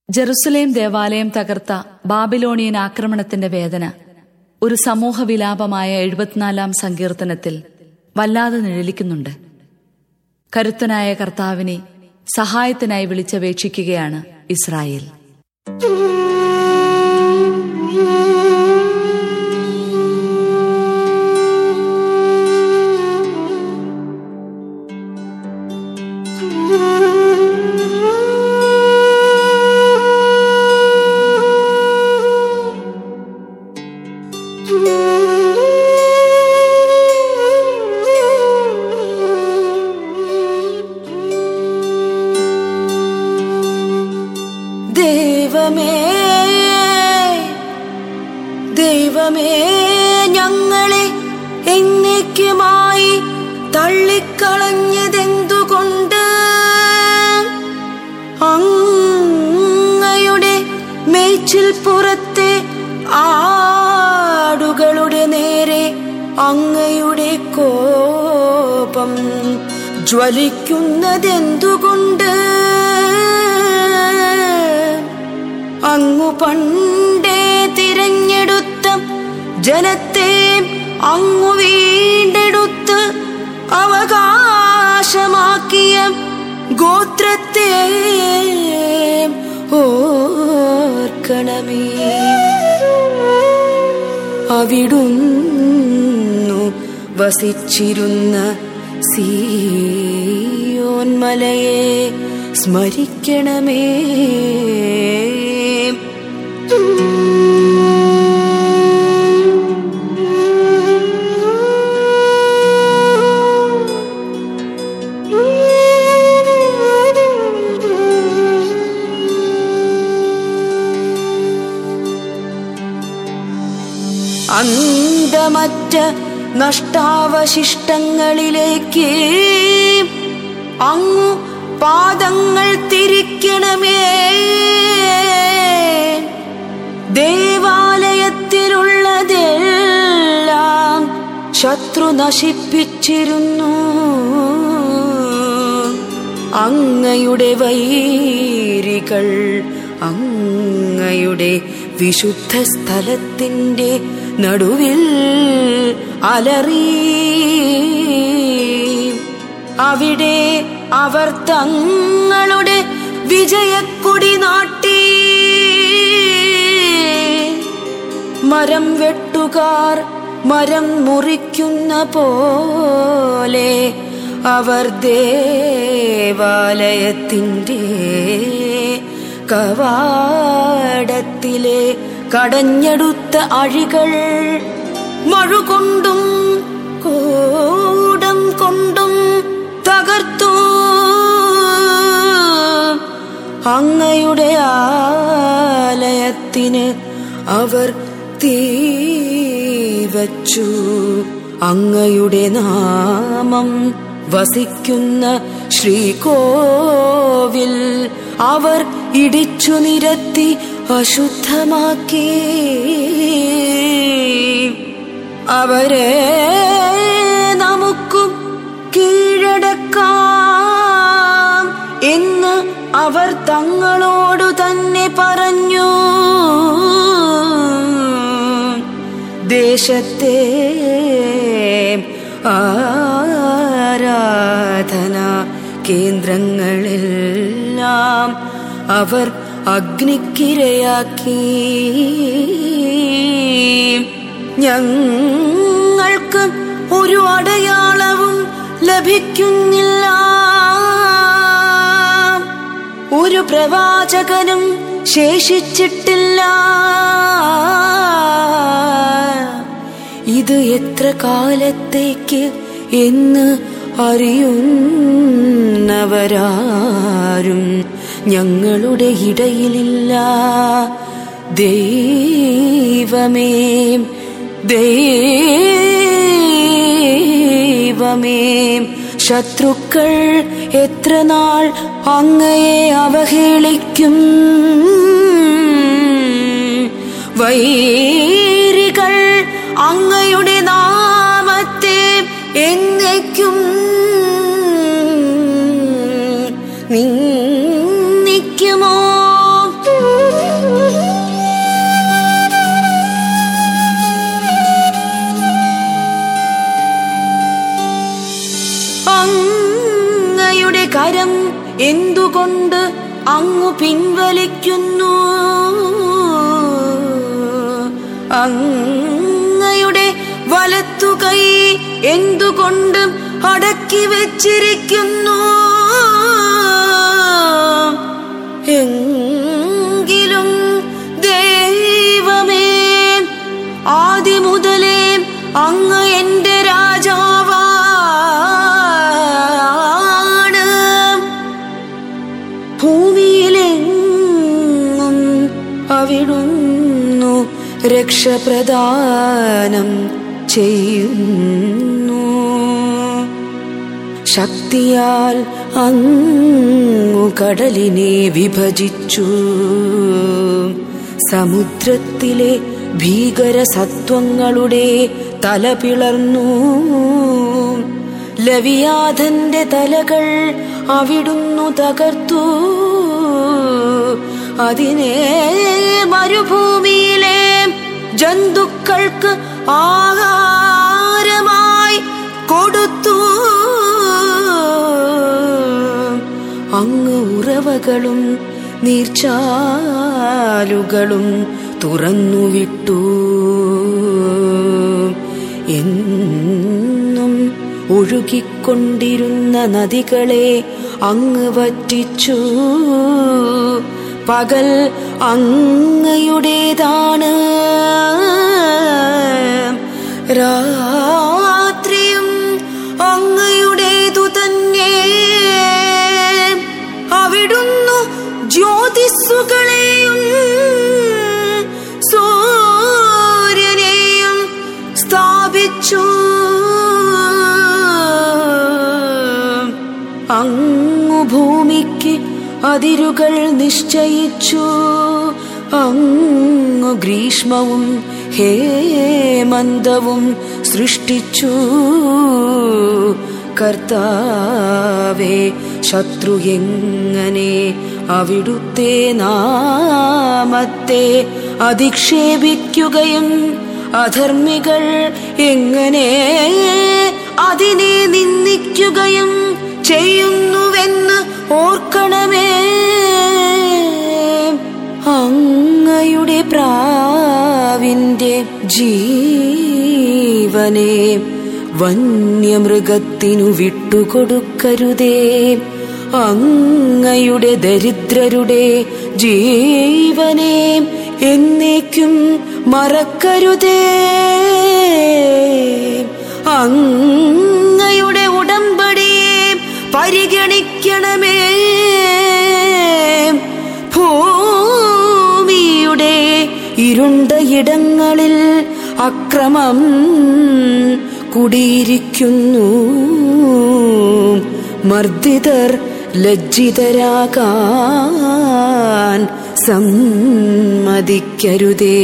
Jerusalem ദേവാലയം തകർത്ത Babylonian ആക്രമണത്തിന്റെ വേദന ഒരു സമൂഹ വിലാപമായ എഴുപത്തിനാലാം സങ്കീർത്തനത്തിൽ വല്ലാതെ നിഴലിക്കുന്നുണ്ട് കരുത്തനായ കർത്താവിനെ സഹായത്തിനായി വിളിച്ചപേക്ഷിക്കുകയാണ് ഇസ്രായേൽ ദൈവമേ ദൈവമേ ഞങ്ങളെ എന്നേക്കുമായി തള്ളിക്കളഞ്ഞതെന്തുകൊണ്ട് അങ്ങയുടെ മേച്ചിൽ പുറത്തെ ആടുകളുടെ നേരെ അങ്ങയുടെ കോപം ജ്വലിക്കുന്നതെന്തുകൊണ്ട് അങ്ങു പണ്ടേ തിരഞ്ഞെടുത്ത ജനത്തെ അങ്ങു വീണ്ടെടുത്ത് അവകാശമാക്കിയ ഗോത്രത്തെ ഓർക്കണമേ അവിടുന്നു വസിച്ചിരുന്ന സീയോൻ മലയെ സ്മരിക്കണമേ അന്തമറ്റ നഷ്ടാവശിഷ്ടങ്ങളിലേക്ക് അങ്ങു പാദങ്ങൾ തിരിക്കണമേ ദേവാലയത്തിലുള്ളതെല്ലാം ശത്രു നശിപ്പിച്ചിരുന്നു അങ്ങയുടെ വൈരികൾ അങ്ങയുടെ വിശുദ്ധ സ്ഥലത്തിന്റെ നടുവിൽ അലറി അവിടെ അവർ തങ്ങളുടെ വിജയക്കൊടി നാട്ടി മരം വെട്ടുകാർ മരം മുറിക്കുന്ന പോലെ അവർ ദേവാലയത്തിൻ്റെ കവാടത്തിലെ കടഞ്ഞെടുത്ത അഴികൾ മഴുകൊണ്ടും കൂടം കൊണ്ടും തകർത്തു അങ്ങയുടെ ആലയത്തിന് അവർ തീവച്ചു അങ്ങയുടെ നാമം വസിക്കുന്ന ശ്രീകോവിൽ അവർ ഇടിച്ചു നിരത്തി അശുദ്ധമാക്കി അവരെ നമുക്കും കീഴടക്കാം എന്ന് അവർ തങ്ങളോടു തന്നെ പറഞ്ഞു ദേശത്തെ ആരാധന കേന്ദ്രങ്ങളെല്ലാം അവർ അഗ്നിക്കിരയാക്കി ഞങ്ങൾക്ക് ഒരു അടയാളവും ലഭിക്കുന്നില്ല ഒരു പ്രവാചകനും ശേഷിച്ചിട്ടില്ല ഇത് എത്ര കാലത്തേക്ക് എന്ന് അറിയുന്നവരാരും ഞങ്ങളുടെ ഇടയിലില്ല ദൈവമേ ദൈവമേ ശത്രുക്കൾ എത്ര നാൾ അങ്ങയെ അവഹേളിക്കും വൈരികൾ അങ്ങയുടെ നാമത്തെ എന്നേക്കും നിന്ദിക്കുമോ അങ്ങു പിൻവലിക്കുന്നു അങ്ങയുടെ വലത്തുകൈ എന്തുകൊണ്ടും അടക്കി വച്ചിരിക്കുന്നു എങ്കിലും ദൈവമേ ആദ്യ മുതലേ അങ്ങ് എന്റെ രാജാവാണ് ഭൂമിയിലെങ്ങും അവിടുന്നു രക്ഷപ്രദാനം ചെയ്യുന്നു ശക്തിയാൽ അങ്ങു കടലിനെ വിഭജിച്ചു സമുദ്രത്തിലെ ഭീകര സത്വങ്ങളുടെ തല പിളർന്നു ലവിയാഥന്റെ തലകൾ അവിടുന്നു തകർത്തു അതിനെ മരുഭൂമിയിലെ ജന്തുക്കൾക്ക് ആഹാരമായി കൊടുത്തു അങ്ങ് ഉറവകളും നീർച്ചാലുകളും തുറന്നുവിട്ടു എന്നും ഒഴുകിക്കൊണ്ടിരുന്ന നദികളെ അങ്ങ് വറ്റിച്ചു പകൽ അങ്ങയുടേതാണ് രാത്രിയും അങ്ങയുടേതു തന്നെ അവിടുന്നു ജ്യോതിസ്സുകളെയും സൂര്യനെയും സ്ഥാപിച്ചു അങ്ങു ഭൂമിക്ക് അതിരുകൾ നിശ്ചയിച്ചു അങ്ങു ഗ്രീഷ്മവും ഹേമന്തവും സൃഷ്ടിച്ചു കർത്താവേ ശത്രു എങ്ങനെ അവിടുത്തെ നാമത്തെ അധിക്ഷേപിക്കുകയും അധർമ്മികൾ എങ്ങനെ അതിനെ നിന്ദിക്കുകയും ചെയ്യുന്നുവെന്ന് ഓർക്കണമേ അങ്ങയുടെ പ്രാവിന്റെ ജീവനെ വന്യമൃഗത്തിനു വിട്ടുകൊടുക്കരുതേ അങ്ങയുടെ ദരിദ്രരുടെ ജീവനെ എന്നേക്കും മറക്കരുതേ അങ്ങയുടെ ഉടമ്പടിയെ പരിഗണിക്കണമേ ഭൂമിയുടെ ഇരുണ്ട ഇടങ്ങളിൽ അക്രമം കുടിയിരിക്കുന്നു മർദ്ദിതർ ലജ്ജിതരാകാൻ സമ്മതിക്കരുതേ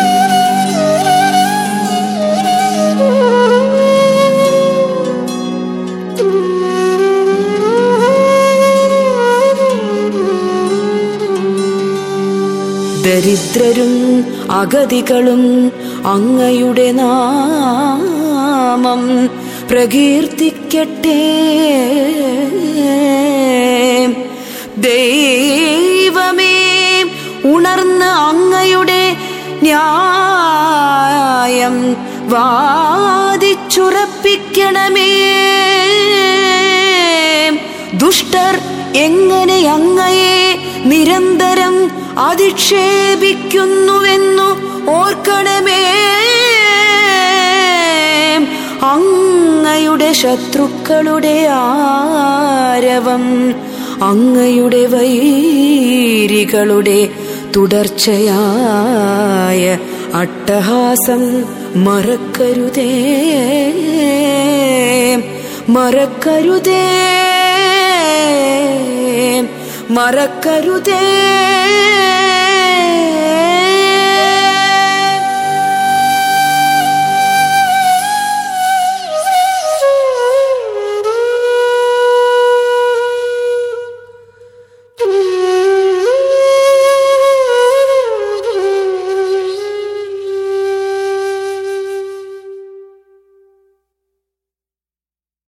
ദരിദ്രരും അഗതികളും അങ്ങയുടെ നാമം പ്രകീർത്തിക്കട്ടെ ദൈവമേ ഉണർന്ന് അങ്ങയുടെ ന്യായം വാദിച്ചുറപ്പിക്കണമേ ദുഷ്ടർ എങ്ങനെ അങ്ങയെ നിരന്തരം അധിക്ഷേപിക്കുന്നുവെന്നു ഓർക്കണമേ അങ്ങയുടെ ശത്രുക്കളുടെ ആരവം അങ്ങയുടെ വൈരികളുടെ തുടർച്ചയായ അട്ടഹാസം മറക്കരുതേ മറക്കരുതേ മറക്കരുതേ